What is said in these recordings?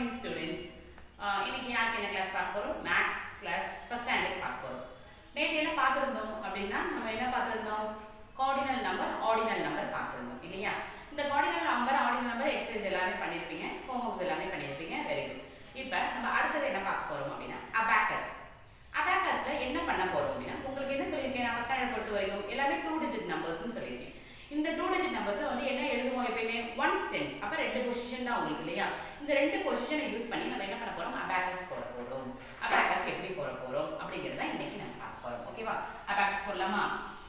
morning students இன்னைக்கு யாருக்கு என்ன கிளாஸ் பார்க்க போறோம் மேத்ஸ் கிளாஸ் ஃபர்ஸ்ட் ஸ்டாண்டர்ட் பார்க்க போறோம் நேற்று என்ன பார்த்துருந்தோம் அப்படின்னா நம்ம என்ன பார்த்துருந்தோம் கார்டினல் நம்பர் ஆர்டினல் நம்பர் பார்த்துருந்தோம் இல்லையா இந்த cardinal number ordinal number exercise எல்லாமே பண்ணியிருப்பீங்க ஹோம்ஒர்க்ஸ் எல்லாமே பண்ணியிருப்பீங்க வெரி குட் இப்போ நம்ம அடுத்தது என்ன பார்க்க போறோம் அப்படின்னா அபாக்கஸ் அபாக்கஸ்ல என்ன பண்ண போறோம் அப்படின்னா உங்களுக்கு என்ன சொல்லியிருக்கேன் நான் ஃபர்ஸ்ட் ஸ்டாண்டர்ட் பொறுத்த வரைக்கும் எல்லாமே டூ டிஜிட் நம்பர்ஸ்னு சொல்லியிருக்கேன் இந்த டூ டிஜிட் நம்பர்ஸ் வந்து என்ன எழுதுவோம் எப்பயுமே ஒன்ஸ் டென்ஸ் அப்ப ரெண்டு பொசிஷன் தான் உங்களுக்கு இல்லையா இந்த ரெண்டு பொசிஷனை யூஸ் பண்ணி நம்ம என்ன பண்ண போறோம் அபாக்கஸ் போட போறோம் அபாக்கஸ் எப்படி போட போறோம் அப்படிங்கறத இன்னைக்கு நம்ம பார்க்க போறோம் ஓகேவா அபாக்கஸ் போடலாமா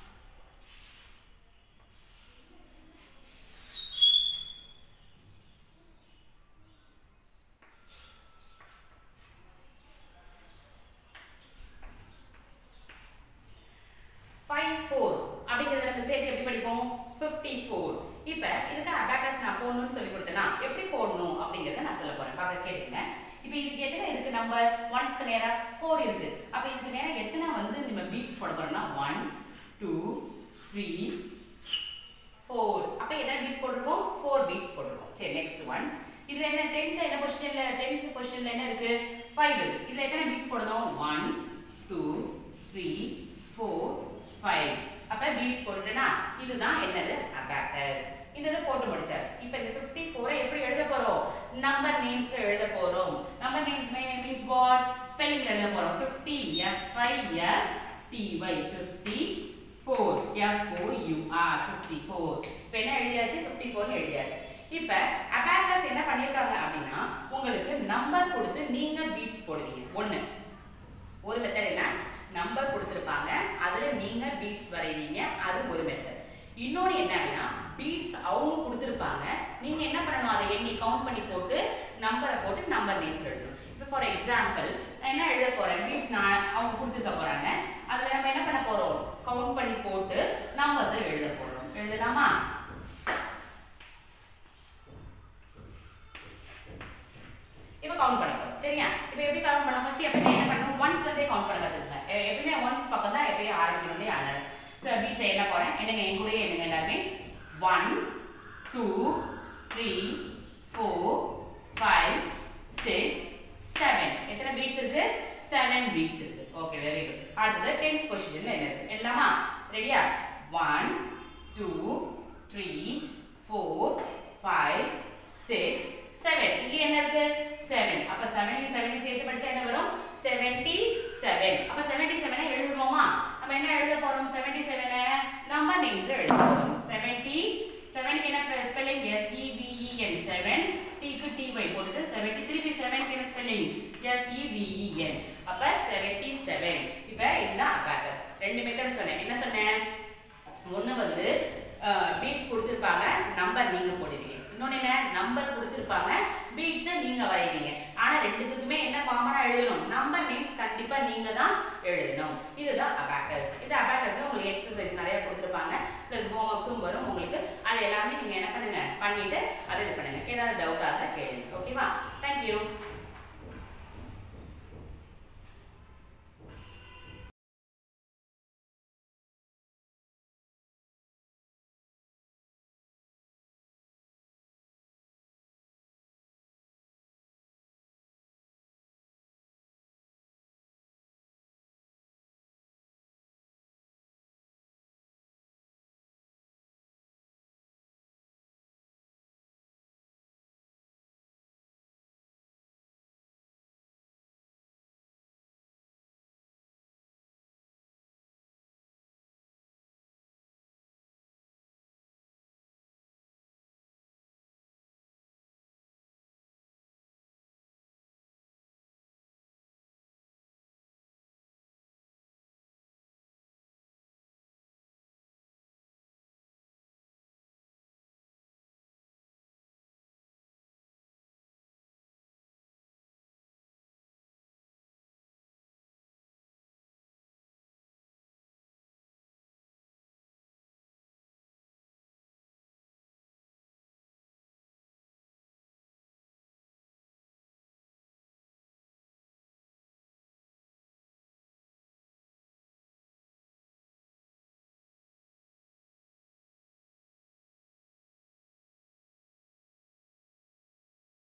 ஃபைவ் ஃபோர் அப்படிங்கிறத நம்ம சேர்த்து எப்படி படிப்போம் ஃபிஃப்டி ஃபோர் இப்போ இதுக்கு அபாக்கஸ் நான் போடணும்னு சொல்லி கொடுத்தேன்னா எப்படி போடணும் அப்படிங்கிறத நான் சொல்ல போறேன் பார்க்க கேட்டுங்க இப்போ இதுக்கு எத்தனை இருக்கு நம்பர் ஒன்ஸ்க்கு நேரம் ஃபோர் இருக்கு அப்போ இதுக்கு நேரம் எத்தனை வந்து நம்ம பீட்ஸ் போட போறோம்னா ஒன் டூ த்ரீ ஃபோர் அப்போ எத்தனை பீட்ஸ் போட்டிருக்கோம் ஃபோர் பீட்ஸ் போட்டிருக்கோம் சரி நெக்ஸ்ட் ஒன் இதுல என்ன டென்ஸ் என்ன பொசிஷன்ல டென்ஸ் பொசிஷன்ல என்ன இருக்கு ஃபைவ் இருக்கு இதுல எத்தனை பீட்ஸ் போடணும் one two three four five அப்ப பீட்ஸ் போட்டுட்டேனா இதுதான் என்னது அபாக்கஸ் இந்த இதை போட்டு முடிச்சாச்சு இப்போ இந்த ஃபிஃப்டி ஃபோரை எப்படி எழுத போறோம் நம்பர் நேம்ஸ் எழுத போறோம் number names means what spelling எழுத போறோம் fifty F I F T Y fifty four F O U R fifty four இப்போ என்ன எழுதியாச்சு ஃபிஃப்டி ஃபோர்னு எழுதியாச்சு இப்போ அபாக்கஸ் என்ன பண்ணியிருக்காங்க அப்படின்னா உங்களுக்கு நம்பர் கொடுத்து நீங்க பீட்ஸ் போடுவீங்க ஒன்று ஒரு மெத்தட் என்ன நம்பர் கொடுத்துருப்பாங்க அதுல நீங்க பீட்ஸ் வரைவீங்க அது ஒரு மெத்தட் இன்னொன்று என்ன அப்படின்னா பீட்ஸ் அவங்க கொடுத்துருப்பாங்க நீங்க என்ன பண்ணணும் அதை எண்ணி கவுண்ட் பண்ணி போட்டு நம்பரை போட்டு நம்பர் நேம்ஸ் எழுதணும் இப்போ ஃபார் எக்ஸாம்பிள் நான் என்ன எழுத போறேன் பீட்ஸ் நான் அவங்க கொடுத்துருக்க போறாங்க அதுல நம்ம என்ன பண்ண போறோம் கவுண்ட் பண்ணி போட்டு நம்பர்ஸை எழுத போறோம் எழுதலாமா இப்போ கவுண்ட் பண்ண போறோம் சரியா இப்போ எப்படி கவுண்ட் பண்ண ஃபர்ஸ்ட் எப்பவுமே என்ன பண்ணணும் ஒன்ஸ்ல இருந்தே கவுண்ட் பண்ண கத்துக்கங்க எ- எப்பவுமே ஒன்ஸ் பக்கம் தான் எப்பயும் ஆரம்பிக்கணும் இல்லையா அதனால ஸோ பீட்ஸ் என்ன போறேன் என்னங்க என் கூடயே என்னங்க எல்லாருமே one two three four five six seven எத்தனை பீட்ஸ் இருக்கு செவன் பீட்ஸ் இருக்கு ஓகே வெரி குட் அடுத்தது டென்ஸ் பொசிஷன்ல என்ன இருக்கு எல்லாமா ரெடியா one two three four five six seven இங்க என்ன இருக்கு செவன் அப்ப செவன் செவன் சேர்த்து படிச்சா என்ன வரும் செவன்டி செவன் அப்ப செவன்டி செவனை எழுதுவோமா நம்ம என்ன எழுத போறோம் செவன்டி செவனை நம்பர் நேம்ஸ்ல எழுத போறோம் செவன்டி செவனுக்கு என்ன spelling S E V E N seven டிக்கு டி ஒய் போட்டுட்டு செவன்டி திருப்பி செவனுக்கு என்ன spelling S E V E N அப்ப செவன்டி செவன் இப்ப இதுதான் அபாக்கஸ் ரெண்டு மெத்தட் சொன்னேன் என்ன சொன்னேன் ஒண்ணு வந்து பீட்ஸ் கொடுத்துருப்பாங்க நம்பர் நீங்க போடுவீங்க இன்னொன்னு என்ன நம்பர் கொடுத்துருப்பாங்க பீட்ஸை நீங்க வரைவீங்க ஆனா ரெண்டுத்துக்குமே என்ன காமனா எழுதணும் நம்பர் நேம்ஸ் கண்டிப்பா நீங்க தான் எழுதணும் இதுதான் அபாக்கஸ் இது அபாக்கஸ்ல உங்களுக்கு எக்ஸசைஸ் நிறைய கொடுத்துருப்பாங்க ப்ளஸ் ஹோம்ஒர்க்ஸும் வரும் உங்களுக்கு அது எல்லாமே நீங்க என்ன பண்ணுங்க பண்ணிட்டு அதை இது பண்ணுங்க ஏதாவது டவுட்டா இருந்தா கேளுங்க ஓகேவா தேங்க்யூ